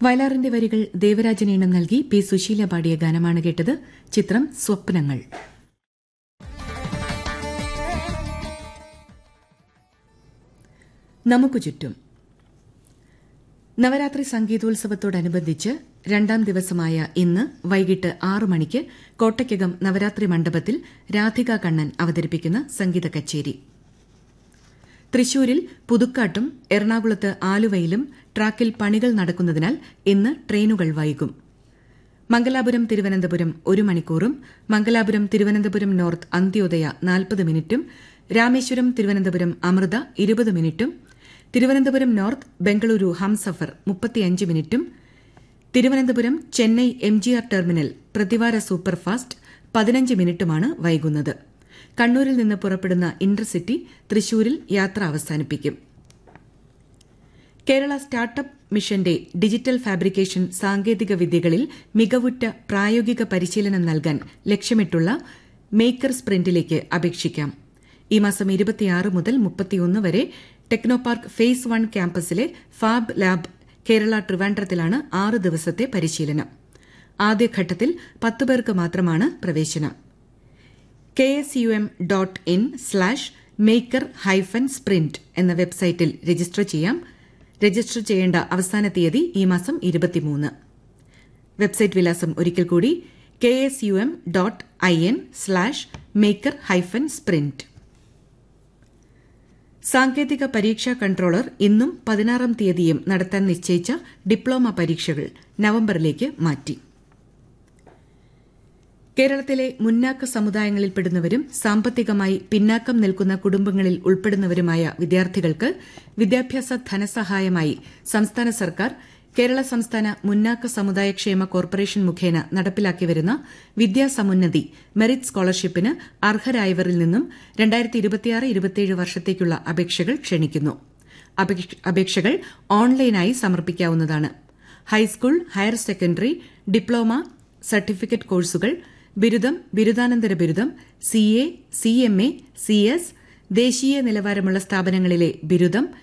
വയലാറിന്റെ വരികൾ ദേവരാജൻ ഈണം നൽകി പി സുശീല പാടിയ ഗാനമാണ് കേട്ടത് ചിത്രം സ്വപ്നങ്ങൾ നമുക്ക് ചുറ്റും നവരാത്രി സംഗീതോത്സവത്തോടനുബന്ധിച്ച് രണ്ടാം ദിവസമായ ഇന്ന് വൈകിട്ട് ആറു മണിക്ക് കോട്ടയ്ക്കകം നവരാത്രി മണ്ഡപത്തിൽ രാധിക കണ്ണൻ അവതരിപ്പിക്കുന്ന സംഗീത കച്ചേരി തൃശൂരിൽ പുതുക്കാട്ടും എറണാകുളത്ത് ആലുവയിലും ട്രാക്കിൽ പണികൾ നടക്കുന്നതിനാൽ ഇന്ന് ട്രെയിനുകൾ വൈകും മംഗലാപുരം തിരുവനന്തപുരം ഒരു മണിക്കൂറും മംഗലാപുരം തിരുവനന്തപുരം നോർത്ത് അന്ത്യോദയ നാൽപ്പത് മിനിറ്റും രാമേശ്വരം തിരുവനന്തപുരം അമൃത ഇരുപത് മിനിറ്റും തിരുവനന്തപുരം നോർത്ത് ബംഗളൂരു ഹംസഫർ മുപ്പത്തിയഞ്ച് മിനിറ്റും തിരുവനന്തപുരം ചെന്നൈ എംജിആർ ടെർമിനൽ പ്രതിവാര സൂപ്പർഫാസ്റ്റ് പതിനഞ്ച് മിനിറ്റുമാണ് വൈകുന്നത് കണ്ണൂരിൽ നിന്ന് പുറപ്പെടുന്ന ഇന്റർസിറ്റി തൃശൂരിൽ യാത്ര അവസാനിപ്പിക്കും കേരള സ്റ്റാർട്ടപ്പ് മിഷന്റെ ഡിജിറ്റൽ ഫാബ്രിക്കേഷൻ സാങ്കേതിക വിദ്യകളിൽ മികവുറ്റ പ്രായോഗിക പരിശീലനം നൽകാൻ ലക്ഷ്യമിട്ടുള്ള മേക്കർ സ്പ്രിന്റിലേക്ക് അപേക്ഷിക്കാം ഈ മാസം ഇരുപത്തിയാറ് മുതൽ മുപ്പത്തിയൊന്ന് വരെ ടെക്നോപാർക്ക് ഫേസ് വൺ ക്യാമ്പസിലെ ഫാബ് ലാബ് കേരള ട്രിവാൻഡ്രത്തിലാണ് ആറ് ദിവസത്തെ പരിശീലനം ആദ്യഘട്ടത്തിൽ പത്ത് പേർക്ക് മാത്രമാണ് പ്രവേശനം K S U M dot in slash maker hyphen sprint എന്ന വെബ്സൈറ്റിൽ രജിസ്റ്റർ ചെയ്യാം രജിസ്റ്റർ ചെയ്യേണ്ട അവസാന തീയതി ഈ മാസം ഇരുപത്തിമൂന്ന് വെബ്സൈറ്റ് വിലാസം ഒരിക്കൽ കൂടി K S U M dot I N slash maker hyphen sprint സാങ്കേതിക പരീക്ഷാ കൺട്രോളർ ഇന്നും പതിനാറാം തീയതിയും നടത്താൻ നിശ്ചയിച്ച ഡിപ്ലോമ പരീക്ഷകൾ നവംബറിലേക്ക് മാറ്റി കേരളത്തിലെ മുന്നാക്ക സമുദായങ്ങളിൽപ്പെടുന്നവരും സാമ്പത്തികമായി പിന്നാക്കം നിൽക്കുന്ന കുടുംബങ്ങളിൽ ഉൾപ്പെടുന്നവരുമായ വിദ്യാർത്ഥികൾക്ക് വിദ്യാഭ്യാസ ധനസഹായമായി സംസ്ഥാന സർക്കാർ കേരള സംസ്ഥാന മുന്നാക്ക സമുദായ ക്ഷേമ കോർപ്പറേഷൻ മുഖേന നടപ്പിലാക്കി വരുന്ന വിദ്യാസമുന്നതി മെറിറ്റ് സ്കോളർഷിപ്പിന് അർഹരായവരിൽ നിന്നും വർഷത്തേക്കുള്ള അപേക്ഷകൾ ക്ഷണിക്കുന്നു അപേക്ഷകൾ ഓൺലൈനായി സമർപ്പിക്കാവുന്നതാണ് high school higher secondary diploma certificate കോഴ്സുകൾ ബിരുദം ബിരുദാനന്തര ബിരുദം C A C M A C S ദേശീയ നിലവാരമുള്ള സ്ഥാപനങ്ങളിലെ ബിരുദം